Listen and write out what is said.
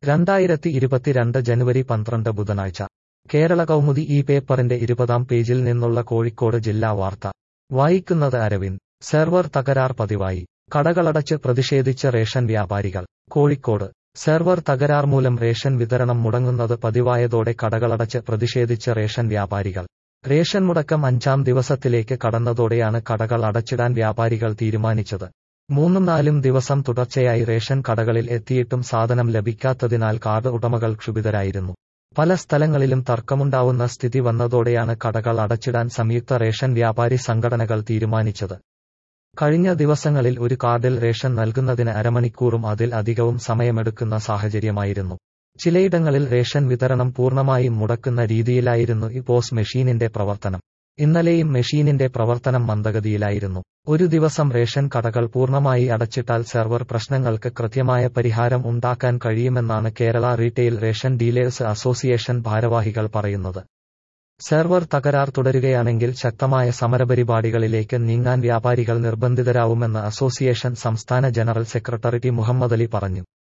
രണ്ടായിരത്തി ഇരുപത്തിരണ്ട് ജനുവരി പന്ത്രണ്ട് ബുധനാഴ്ച കേരള കൗമുദി ഈ പേപ്പറിന്റെ ഇരുപതാം പേജിൽ നിന്നുള്ള കോഴിക്കോട് ജില്ലാ വാർത്ത വായിക്കുന്നത് അരവിന്ദ് സെർവർ തകരാർ പതിവായി കടകളടച്ച് പ്രതിഷേധിച്ച റേഷൻ വ്യാപാരികൾ കോഴിക്കോട് സെർവർ തകരാർ മൂലം റേഷൻ വിതരണം മുടങ്ങുന്നത് പതിവായതോടെ കടകളടച്ച് പ്രതിഷേധിച്ച റേഷൻ വ്യാപാരികൾ റേഷൻ മുടക്കം അഞ്ചാം ദിവസത്തിലേക്ക് കടന്നതോടെയാണ് കടകൾ അടച്ചിടാൻ വ്യാപാരികൾ തീരുമാനിച്ചത് മൂന്നും നാലും ദിവസം തുടർച്ചയായി റേഷൻ കടകളിൽ എത്തിയിട്ടും സാധനം ലഭിക്കാത്തതിനാൽ കാർഡ് ഉടമകൾ ക്ഷുഭിതരായിരുന്നു പല സ്ഥലങ്ങളിലും തർക്കമുണ്ടാവുന്ന സ്ഥിതി വന്നതോടെയാണ് കടകൾ അടച്ചിടാൻ സംയുക്ത റേഷൻ വ്യാപാരി സംഘടനകൾ തീരുമാനിച്ചത് കഴിഞ്ഞ ദിവസങ്ങളിൽ ഒരു കാർഡിൽ റേഷൻ നൽകുന്നതിന് അരമണിക്കൂറും അതിൽ അധികവും സമയമെടുക്കുന്ന സാഹചര്യമായിരുന്നു ചിലയിടങ്ങളിൽ റേഷൻ വിതരണം പൂർണ്ണമായും മുടക്കുന്ന രീതിയിലായിരുന്നു ഈ പോസ് മെഷീനിന്റെ പ്രവർത്തനം ഇന്നലെയും മെഷീനിന്റെ പ്രവർത്തനം മന്ദഗതിയിലായിരുന്നു ഒരു ദിവസം റേഷൻ കടകൾ പൂർണ്ണമായി അടച്ചിട്ടാൽ സെർവർ പ്രശ്നങ്ങൾക്ക് കൃത്യമായ പരിഹാരം ഉണ്ടാക്കാൻ കഴിയുമെന്നാണ് Kerala retail ration dealers association ഭാരവാഹികൾ പറയുന്നത് സെർവർ തകരാർ തുടരുകയാണെങ്കിൽ ശക്തമായ സമരപരിപാടികളിലേക്ക് നീങ്ങാൻ വ്യാപാരികൾ നിർബന്ധിതരാവുമെന്ന് അസോസിയേഷൻ സംസ്ഥാന ജനറൽ സെക്രട്ടറി മുഹമ്മദ് അലി പറഞ്ഞു